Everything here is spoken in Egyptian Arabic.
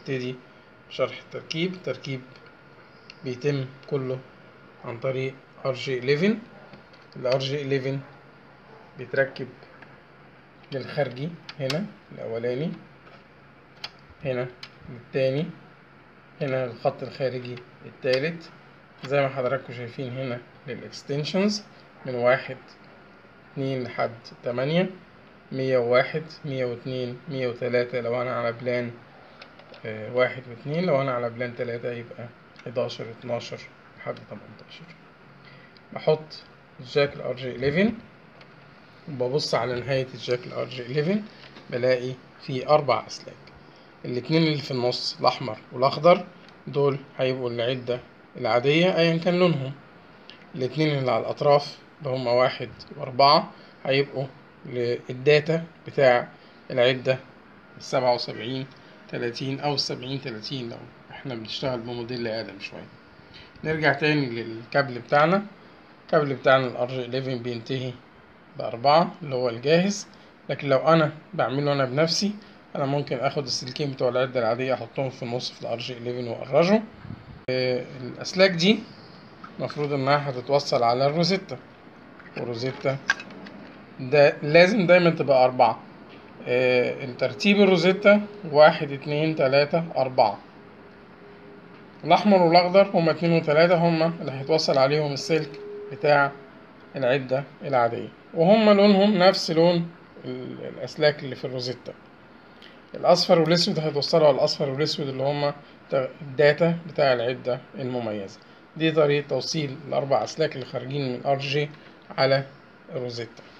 نبتدي بشرح التركيب التركيب بيتم كله عن طريق RG11 ال RG11 بيتركب للخارجي هنا الأولاني هنا للتاني هنا الخط الخارجي التالت زي ما حضراتكم شايفين هنا للإكستنشنز من واحد اتنين لحد تمانية مية وواحد مية واتنين مية وتلاتة لو أنا على بلان آه، واحد واتنين لو أنا على بلان تلاتة يبقى حداشر اتناشر لحد تمنتاشر بحط الجاك ال RG11 وببص على نهاية الجاك ال RG11 بلاقي فيه أربع أسلاك الاتنين اللي في النص الأحمر والأخضر دول هيبقوا العدة العادية أيا كان لونهم الاتنين اللي على الأطراف اللي هما واحد وأربعة هيبقوا للداتا بتاع العدة السبعة وسبعين تلاتين أو السبعين تلاتين لو احنا بنشتغل بموديل آدم شوية نرجع تاني للكابل بتاعنا الكابل بتاعنا ال RG11 بينتهي بأربعة اللي هو الجاهز لكن لو أنا بعمله أنا بنفسي أنا ممكن آخد السلكين بتوع العدة العادية أحطهم في النص في ال RG11 وأقرجه آه، الأسلاك دي المفروض إنها هتتوصل على الروزيتا والروزيتا ده لازم دايما تبقى أربعة آه، الترتيب الروزيتا واحد اتنين تلاتة أربعة الأحمر والأخضر هما اتنين وتلاتة هما اللي هيتوصل عليهم السلك بتاع العدة العادية وهما لونهم نفس لون ال- الأسلاك اللي في الروزيتا الأصفر والأسود هيتوصلوا على الأصفر والأسود اللي هما ت- الداتا بتاع العدة المميزة دي طريقة توصيل الأربع أسلاك اللي خارجين من RG على الروزيتا